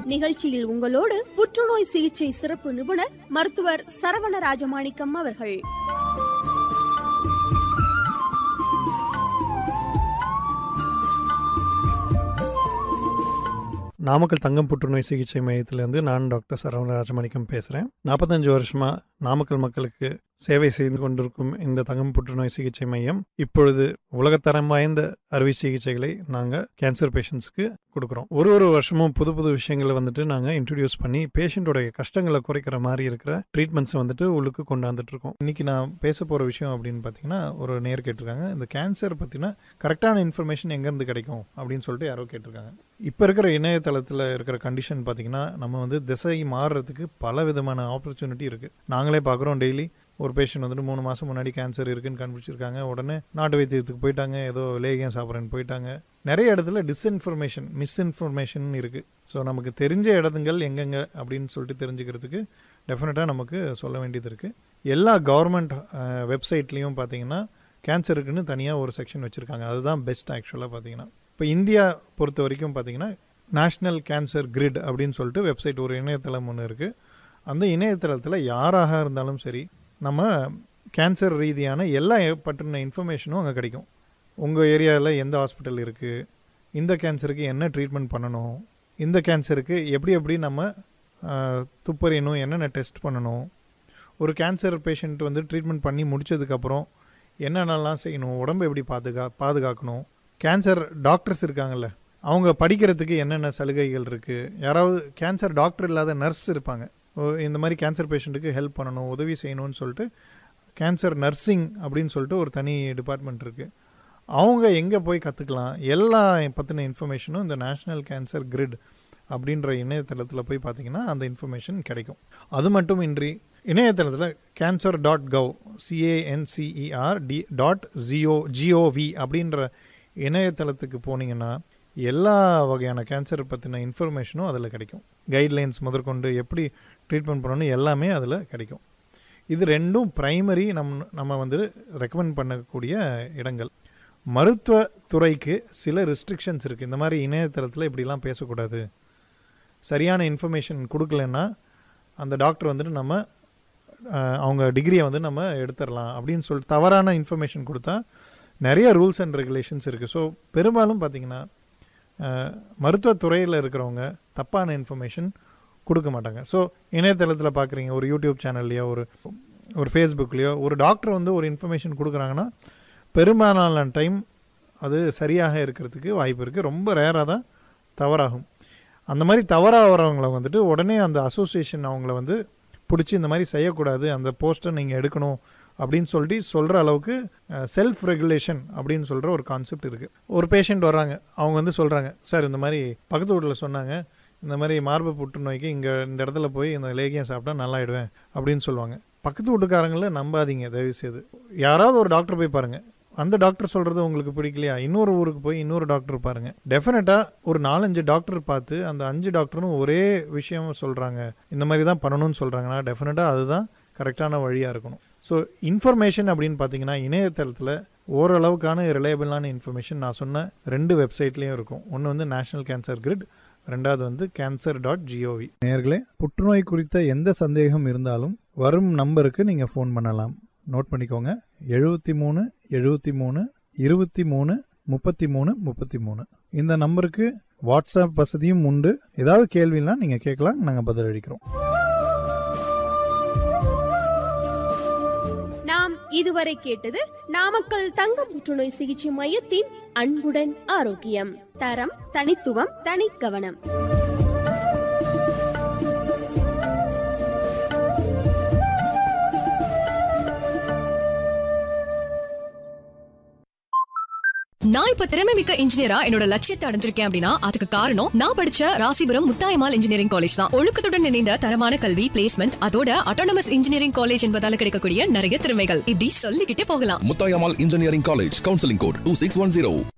நிகழ்ச்சியில் உங்களோடு புற்றுநோய் சிகிச்சை சிறப்பு நிபுணர் மருத்துவர் சரவண ராஜமாணிக்கம் அவர்கள் நாமக்கல் தங்கம் புற்றுநோய் சிகிச்சை மையத்திலேருந்து நான் டாக்டர் சரவண ராஜமாணிக்கம் பேசுகிறேன் நாற்பத்தஞ்சு வருஷமாக நாமக்கல் மக்களுக்கு சேவை செய்து கொண்டிருக்கும் இந்த தங்கம் புற்றுநோய் சிகிச்சை மையம் இப்பொழுது உலகத்தரம் வாய்ந்த அறுவை சிகிச்சைகளை நாங்கள் கேன்சர் பேஷண்ட்ஸ்க்கு கொடுக்குறோம் ஒரு ஒரு வருஷமும் புது புது விஷயங்களை வந்துட்டு நாங்கள் இன்ட்ரடியூஸ் பண்ணி பேஷண்ட்டோடைய கஷ்டங்களை குறைக்கிற மாதிரி இருக்கிற ட்ரீட்மெண்ட்ஸை வந்துட்டு உள்ளுக்கு கொண்டாந்துட்டு இருக்கோம் இன்னைக்கு நான் பேச போகிற விஷயம் அப்படின்னு பார்த்தீங்கன்னா ஒரு நேர் கேட்டிருக்காங்க இந்த கேன்சர் பற்றின கரெக்டான இன்ஃபர்மேஷன் எங்கேருந்து கிடைக்கும் அப்படின்னு சொல்லிட்டு யாரோ கேட்டிருக்காங்க இப்போ இருக்கிற இணையதளத்தில் இருக்கிற கண்டிஷன் பார்த்தீங்கன்னா நம்ம வந்து திசை மாறுறதுக்கு பல விதமான ஆப்பர்ச்சுனிட்டி இருக்குது நாங்களே பார்க்குறோம் டெய்லி ஒரு பேஷண்ட் வந்துட்டு மூணு மாதம் முன்னாடி கேன்சர் இருக்குன்னு கண்டுபிடிச்சிருக்காங்க உடனே நாட்டு வைத்தியத்துக்கு போயிட்டாங்க ஏதோ லேகியம் சாப்பிட்றேன்னு போயிட்டாங்க நிறைய இடத்துல டிஸ்இன்ஃபர்மேஷன் மிஸ்இன்ஃபர்மேஷன் இருக்குது ஸோ நமக்கு தெரிஞ்ச இடத்துங்கள் எங்கெங்க அப்படின்னு சொல்லிட்டு தெரிஞ்சுக்கிறதுக்கு டெஃபினட்டாக நமக்கு சொல்ல வேண்டியது இருக்குது எல்லா கவர்மெண்ட் வெப்சைட்லேயும் பார்த்தீங்கன்னா கேன்சருக்குன்னு தனியாக ஒரு செக்ஷன் வச்சுருக்காங்க அதுதான் பெஸ்ட் ஆக்சுவலாக பார்த்தீங்கன்னா இப்போ இந்தியா பொறுத்த வரைக்கும் பார்த்தீங்கன்னா நேஷ்னல் கேன்சர் கிரிட் அப்படின்னு சொல்லிட்டு வெப்சைட் ஒரு இணையதளம் ஒன்று இருக்குது அந்த இணையதளத்தில் யாராக இருந்தாலும் சரி நம்ம கேன்சர் ரீதியான எல்லா பற்றின இன்ஃபர்மேஷனும் அங்கே கிடைக்கும் உங்கள் ஏரியாவில் எந்த ஹாஸ்பிட்டல் இருக்குது இந்த கேன்சருக்கு என்ன ட்ரீட்மெண்ட் பண்ணணும் இந்த கேன்சருக்கு எப்படி எப்படி நம்ம துப்பறியணும் என்னென்ன டெஸ்ட் பண்ணணும் ஒரு கேன்சர் பேஷண்ட் வந்து ட்ரீட்மெண்ட் பண்ணி முடித்ததுக்கப்புறம் என்னென்னலாம் செய்யணும் உடம்பு எப்படி பாதுகா பாதுகாக்கணும் கேன்சர் டாக்டர்ஸ் இருக்காங்கல்ல அவங்க படிக்கிறதுக்கு என்னென்ன சலுகைகள் இருக்குது யாராவது கேன்சர் டாக்டர் இல்லாத நர்ஸ் இருப்பாங்க இந்த மாதிரி கேன்சர் பேஷண்ட்டுக்கு ஹெல்ப் பண்ணணும் உதவி செய்யணும்னு சொல்லிட்டு கேன்சர் நர்சிங் அப்படின்னு சொல்லிட்டு ஒரு தனி டிபார்ட்மெண்ட் இருக்குது அவங்க எங்கே போய் கற்றுக்கலாம் எல்லா பற்றின இன்ஃபர்மேஷனும் இந்த நேஷ்னல் கேன்சர் கிரிட் அப்படின்ற இணையதளத்தில் போய் பார்த்தீங்கன்னா அந்த இன்ஃபர்மேஷன் கிடைக்கும் அது மட்டும் இன்றி இணையதளத்தில் cancer dot gov CANCER D dot GO GOV அப்படின்ற இணையதளத்துக்கு போனீங்கன்னா எல்லா வகையான கேன்சர் பற்றின இன்ஃபர்மேஷனும் அதில் கிடைக்கும் கைட்லைன்ஸ் முதற்கொண்டு எப்படி ட்ரீட்மெண்ட் பண்ணணும் எல்லாமே அதில் கிடைக்கும் இது ரெண்டும் ப்ரைமரி நம் நம்ம வந்து ரெக்கமெண்ட் பண்ணக்கூடிய இடங்கள் மருத்துவத்துறைக்கு சில ரெஸ்ட்ரிக்ஷன்ஸ் இருக்குது இந்த மாதிரி இணையதளத்தில் இப்படிலாம் பேசக்கூடாது சரியான இன்ஃபர்மேஷன் கொடுக்கலன்னா அந்த டாக்டர் வந்துட்டு நம்ம அவங்க டிகிரியை வந்து நம்ம எடுத்துடலாம் அப்படின்னு சொல்லிட்டு தவறான இன்ஃபர்மேஷன் கொடுத்தா நிறைய ரூல்ஸ் அண்ட் ரெகுலேஷன்ஸ் இருக்குது ஸோ பெரும்பாலும் பார்த்திங்கன்னா மருத்துவத்துறையில் இருக்கிறவங்க தப்பான இன்ஃபர்மேஷன் கொடுக்க மாட்டாங்க ஸோ இணையதளத்தில் பார்க்குறீங்க ஒரு யூடியூப் சேனல்லையோ ஒரு ஒரு ஃபேஸ்புக்லேயோ ஒரு டாக்டர் வந்து ஒரு இன்ஃபர்மேஷன் கொடுக்குறாங்கன்னா பெரும்பாலான டைம் அது சரியாக இருக்கிறதுக்கு வாய்ப்பு இருக்குது ரொம்ப ரேராக தான் தவறாகும் அந்த மாதிரி தவறாக வரவங்களை வந்துட்டு உடனே அந்த அசோசியேஷன் அவங்கள வந்து பிடிச்சி இந்த மாதிரி செய்யக்கூடாது அந்த போஸ்ட்டை நீங்கள் எடுக்கணும் அப்படின்னு சொல்லிட்டு சொல்கிற அளவுக்கு செல்ஃப் ரெகுலேஷன் அப்படின்னு சொல்கிற ஒரு கான்செப்ட் இருக்குது ஒரு பேஷண்ட் வர்றாங்க அவங்க வந்து சொல்கிறாங்க சார் இந்த மாதிரி பக்கத்து வீட்டில் சொன்னாங்க இந்த மாதிரி மார்பு புற்றுநோய்க்கு இங்கே இந்த இடத்துல போய் இந்த லேகியம் சாப்பிட்டா நல்லாயிடுவேன் அப்படின்னு சொல்லுவாங்க பக்கத்து வீட்டுக்காரங்கள நம்பாதீங்க தயவு செய்து யாராவது ஒரு டாக்டர் போய் பாருங்கள் அந்த டாக்டர் சொல்கிறது உங்களுக்கு பிடிக்கலையா இன்னொரு ஊருக்கு போய் இன்னொரு டாக்டர் பாருங்கள் டெஃபினட்டாக ஒரு நாலஞ்சு டாக்டர் பார்த்து அந்த அஞ்சு டாக்டரும் ஒரே விஷயம் சொல்கிறாங்க இந்த மாதிரி தான் பண்ணணும்னு சொல்கிறாங்கன்னா டெஃபினட்டாக அதுதான் கரெக்டான வழியாக இருக்கணும் ஸோ இன்ஃபர்மேஷன் அப்படின்னு பார்த்தீங்கன்னா இணையதளத்தில் ஓரளவுக்கான ரிலையபிளான இன்ஃபர்மேஷன் நான் சொன்ன ரெண்டு வெப்சைட்லேயும் இருக்கும் ஒன்று வந்து நேஷனல் கேன்சர் கிரிட் ரெண்டாவது வந்து கேன்சர் டாட் ஜிஓவி நேர்களே புற்றுநோய் குறித்த எந்த சந்தேகம் இருந்தாலும் வரும் நம்பருக்கு நீங்கள் ஃபோன் பண்ணலாம் நோட் பண்ணிக்கோங்க எழுபத்தி மூணு எழுபத்தி மூணு இருபத்தி மூணு முப்பத்தி மூணு முப்பத்தி மூணு இந்த நம்பருக்கு வாட்ஸ்அப் வசதியும் உண்டு ஏதாவது கேள்வினா நீங்கள் கேட்கலாம் நாங்கள் பதிலளிக்கிறோம் நாம் இதுவரை கேட்டது நாமக்கல் தங்கம் புற்றுநோய் சிகிச்சை மையத்தின் அன்புடன் ஆரோக்கியம் தரம் தனித்துவம் தனிக்கவனம் நான் இப்ப திறமை மிக்க இன்ஜினியரா என்னோட லட்சியத்தை அடைஞ்சிருக்கேன் அப்படின்னா அதுக்கு காரணம் நான் படிச்ச ராசிபுரம் முத்தாயமால் இன்ஜினியரிங் காலேஜ் தான் ஒழுக்கத்துடன் இணைந்த தரமான கல்வி பிளேஸ்மெண்ட் அதோட அட்டானமஸ் இன்ஜினியரிங் காலேஜ் என்பதால கிடைக்கக்கூடிய நிறைய திறமைகள் இப்படி சொல்லிக்கிட்டே போகலாம் Muthayammal engineering college counselling code two six one zero